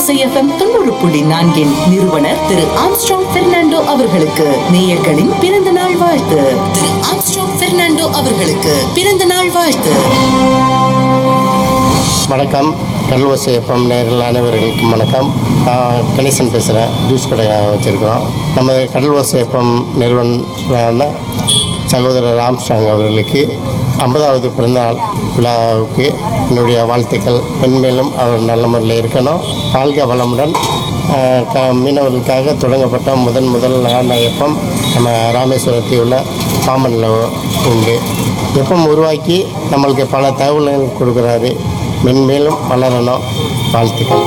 ஓசை எஃப்எம் தொண்ணூறு புள்ளி நான்கின் நிறுவனர் திரு ஆம்ஸ்ட்ராங் பெர்னாண்டோ அவர்களுக்கு நேயர்களின் பிறந்த நாள் வாழ்த்து திரு ஆம்ஸ்ட்ராங் பெர்னாண்டோ அவர்களுக்கு பிறந்த நாள் வாழ்த்து வணக்கம் கடலோசை எஃப்எம் நேரில் அனைவர்களுக்கும் வணக்கம் நான் கணேசன் பேசுகிறேன் ஜூஸ் கடை வச்சுருக்கிறோம் நம்ம கடலோசை எஃப்எம் நிறுவன சகோதரர் ராம்ஸ்டாங் அவர்களுக்கு ஐம்பதாவது பிறந்தநாள் விழாவுக்கு என்னுடைய வாழ்த்துக்கள் மென்மேலும் அவர் நல்ல முறையில் இருக்கணும் வாழ்க வளமுடன் ஆஹ் க மீனவர்களுக்காக தொடங்கப்பட்ட முதன் முதல் நான எஃப்எம் நம்ம ராமேஸ்வரத்தில் உள்ள பாம்பனில் உண்டு எஃப்எம் உருவாக்கி நம்மளுக்கு பல தகவல்கள் கொடுக்குறாரு மென்மேலும் வளரணும் வாழ்த்துக்கள்